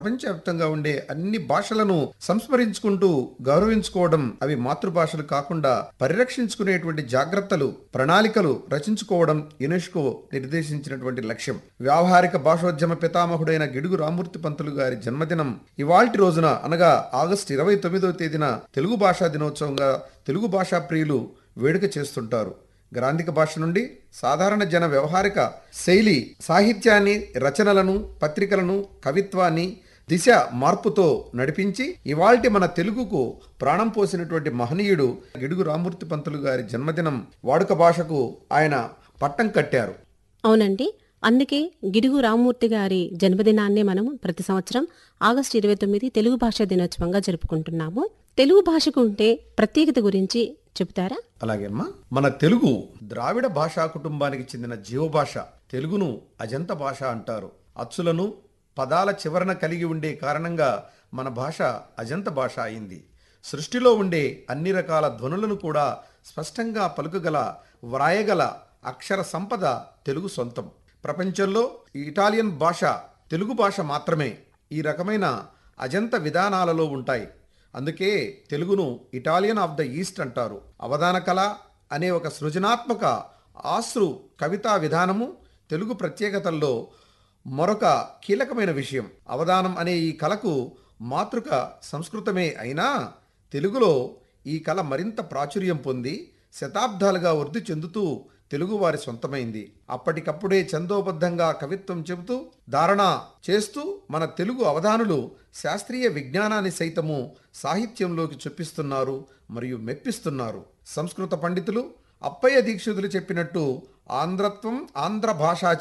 ప్రపంచవ్యాప్తంగా ఉండే అన్ని భాషలను సంస్మరించుకుంటూ గౌరవించుకోవడం అవి మాతృభాషలు కాకుండా పరిరక్షించుకునేటువంటి జాగ్రత్తలు ప్రణాళికలు రచించుకోవడం యునెస్కో నిర్దేశించినటువంటి లక్ష్యం వ్యావహారిక భాషోద్యమ పితామహుడైన గిడుగు రామూర్తి పంతులు గారి జన్మదినం ఇవాల్టి రోజున అనగా ఆగస్టు ఇరవై తొమ్మిదవ తేదీన తెలుగు భాషా దినోత్సవంగా తెలుగు భాషా ప్రియులు వేడుక చేస్తుంటారు గ్రాంధిక భాష నుండి సాధారణ జన వ్యవహారిక శైలి సాహిత్యాన్ని రచనలను పత్రికలను కవిత్వాన్ని దిశ మార్పుతో నడిపించి ఇవాల్టి మన తెలుగుకు ప్రాణం పోసినటువంటి మహనీయుడు గిడుగు రామూర్తి పంతులు గారి జన్మదినం వాడుక భాషకు ఆయన పట్టం కట్టారు అవునండి అందుకే గిడుగు రామ్మూర్తి గారి జన్మదినాన్ని మనం ప్రతి సంవత్సరం ఆగస్టు ఇరవై తొమ్మిది తెలుగు భాషా దినోత్సవంగా జరుపుకుంటున్నాము తెలుగు భాషకు ఉంటే ప్రత్యేకత గురించి చెబుతారా అలాగేమ్మా మన తెలుగు ద్రావిడ భాషా కుటుంబానికి చెందిన జీవభాష తెలుగును అజంత భాష అంటారు అచ్చులను పదాల చివరన కలిగి ఉండే కారణంగా మన భాష అజంత భాష అయింది సృష్టిలో ఉండే అన్ని రకాల ధ్వనులను కూడా స్పష్టంగా పలుకగల వ్రాయగల అక్షర సంపద తెలుగు సొంతం ప్రపంచంలో ఇటాలియన్ భాష తెలుగు భాష మాత్రమే ఈ రకమైన అజంత విధానాలలో ఉంటాయి అందుకే తెలుగును ఇటాలియన్ ఆఫ్ ద ఈస్ట్ అంటారు అవధాన కళ అనే ఒక సృజనాత్మక ఆశ్రు కవితా విధానము తెలుగు ప్రత్యేకతల్లో మరొక కీలకమైన విషయం అవధానం అనే ఈ కళకు మాతృక సంస్కృతమే అయినా తెలుగులో ఈ కళ మరింత ప్రాచుర్యం పొంది శతాబ్దాలుగా వృద్ధి చెందుతూ తెలుగువారి సొంతమైంది అప్పటికప్పుడే చందోబద్ధంగా కవిత్వం చెబుతూ ధారణ చేస్తూ మన తెలుగు అవధానులు శాస్త్రీయ విజ్ఞానాన్ని సైతము సాహిత్యంలోకి చొప్పిస్తున్నారు మరియు మెప్పిస్తున్నారు సంస్కృత పండితులు అప్పయ్య దీక్షితులు చెప్పినట్టు ఆంధ్రత్వం ఆంధ్ర భాషాచ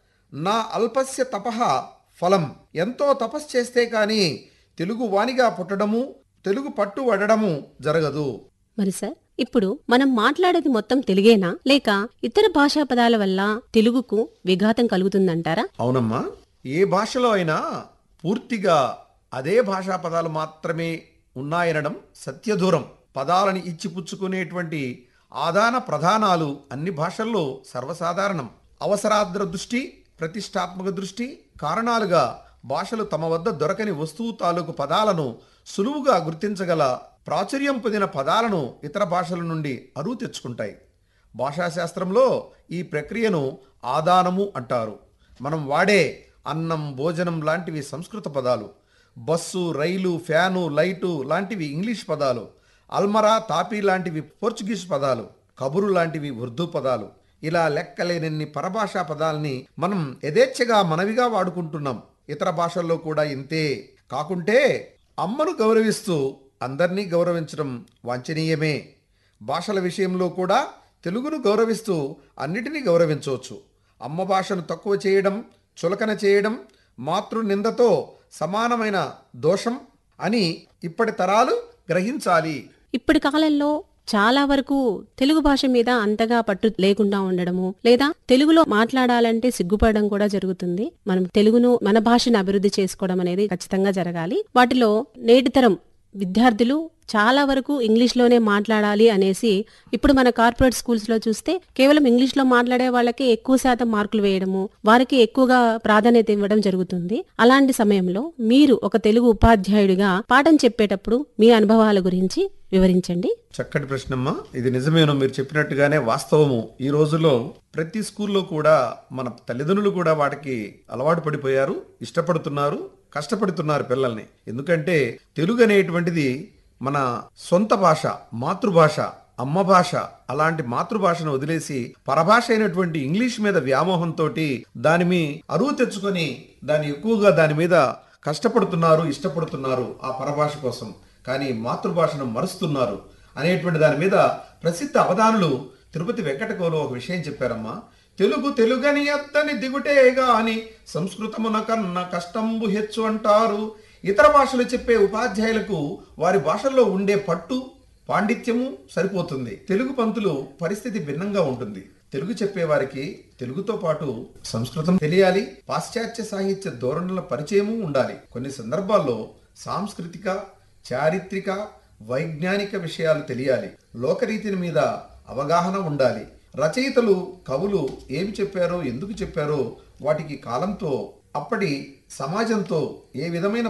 నా అల్పస్య తపః ఫలం ఎంతో తపస్సు చేస్తే కానీ తెలుగు వానిగా పుట్టడము తెలుగు పట్టు వడడము జరగదు మరి సార్ ఇప్పుడు మనం మాట్లాడేది మొత్తం తెలుగేనా లేక ఇతర భాషా పదాల వల్ల తెలుగుకు విఘాతం కలుగుతుందంటారా అవునమ్మా ఏ భాషలో అయినా పూర్తిగా అదే భాషా పదాలు మాత్రమే ఉన్నాయనడం సత్యదూరం పదాలని ఇచ్చిపుచ్చుకునేటువంటి ఆదాన ప్రధానాలు అన్ని భాషల్లో సర్వసాధారణం అవసరాద్ర దృష్టి ప్రతిష్టాత్మక దృష్టి కారణాలుగా భాషలు తమ వద్ద దొరకని వస్తువు తాలూకు పదాలను సులువుగా గుర్తించగల ప్రాచుర్యం పొందిన పదాలను ఇతర భాషల నుండి అరువు తెచ్చుకుంటాయి భాషాశాస్త్రంలో ఈ ప్రక్రియను ఆదానము అంటారు మనం వాడే అన్నం భోజనం లాంటివి సంస్కృత పదాలు బస్సు రైలు ఫ్యాను లైటు లాంటివి ఇంగ్లీష్ పదాలు అల్మరా తాపీ లాంటివి పోర్చుగీస్ పదాలు కబురు లాంటివి ఉర్దూ పదాలు ఇలా లెక్కలేనన్ని పరభాషా పదాల్ని మనం యథేచ్ఛగా మనవిగా వాడుకుంటున్నాం ఇతర భాషల్లో కూడా ఇంతే కాకుంటే అమ్మను గౌరవిస్తూ అందరినీ గౌరవించడం వాంఛనీయమే భాషల విషయంలో కూడా తెలుగును గౌరవిస్తూ అన్నిటినీ గౌరవించవచ్చు అమ్మ భాషను తక్కువ చేయడం చులకన చేయడం మాతృ నిందతో సమానమైన దోషం అని ఇప్పటి తరాలు గ్రహించాలి ఇప్పటి కాలంలో చాలా వరకు తెలుగు భాష మీద అంతగా పట్టు లేకుండా ఉండడము లేదా తెలుగులో మాట్లాడాలంటే సిగ్గుపడడం కూడా జరుగుతుంది మనం తెలుగును మన భాషను అభివృద్ధి చేసుకోవడం అనేది ఖచ్చితంగా జరగాలి వాటిలో నేటి తరం విద్యార్థులు చాలా వరకు ఇంగ్లీష్లోనే మాట్లాడాలి అనేసి ఇప్పుడు మన కార్పొరేట్ స్కూల్స్ లో చూస్తే కేవలం ఇంగ్లీష్ లో మాట్లాడే వాళ్ళకి ఎక్కువ శాతం మార్కులు వేయడము వారికి ఎక్కువగా ప్రాధాన్యత ఇవ్వడం జరుగుతుంది అలాంటి సమయంలో మీరు ఒక తెలుగు ఉపాధ్యాయుడిగా పాఠం చెప్పేటప్పుడు మీ అనుభవాల గురించి వివరించండి చక్కటి ప్రశ్నమ్మా ఇది నిజమేనో మీరు చెప్పినట్టుగానే వాస్తవము ఈ రోజుల్లో ప్రతి స్కూల్లో కూడా మన తల్లిదండ్రులు కూడా వాటికి అలవాటు పడిపోయారు ఇష్టపడుతున్నారు కష్టపడుతున్నారు పిల్లల్ని ఎందుకంటే తెలుగు అనేటువంటిది మన సొంత భాష మాతృభాష అమ్మ భాష అలాంటి మాతృభాషను వదిలేసి పరభాష అయినటువంటి ఇంగ్లీష్ మీద వ్యామోహంతో దాని మీ అరువు తెచ్చుకొని దాన్ని ఎక్కువగా దాని మీద కష్టపడుతున్నారు ఇష్టపడుతున్నారు ఆ పరభాష కోసం కానీ మాతృభాషను మరుస్తున్నారు అనేటువంటి దాని మీద ప్రసిద్ధ అవధానులు తిరుపతి వెంకటకోలు ఒక విషయం చెప్పారమ్మా తెలుగు తెలుగని ఎత్తని దిగుటే గాని సంస్కృతమున కన్న కష్టంబు హెచ్చు అంటారు ఇతర భాషలు చెప్పే ఉపాధ్యాయులకు వారి భాషల్లో ఉండే పట్టు పాండిత్యము సరిపోతుంది తెలుగు పంతులు పరిస్థితి భిన్నంగా ఉంటుంది తెలుగు చెప్పేవారికి తెలుగుతో పాటు సంస్కృతం తెలియాలి పాశ్చాత్య సాహిత్య ధోరణుల పరిచయము ఉండాలి కొన్ని సందర్భాల్లో సాంస్కృతిక చారిత్రక వైజ్ఞానిక విషయాలు తెలియాలి లోకరీతిని మీద అవగాహన ఉండాలి రచయితలు కవులు ఏమి చెప్పారో ఎందుకు చెప్పారో వాటికి కాలంతో అప్పటి సమాజంతో ఏ విధమైన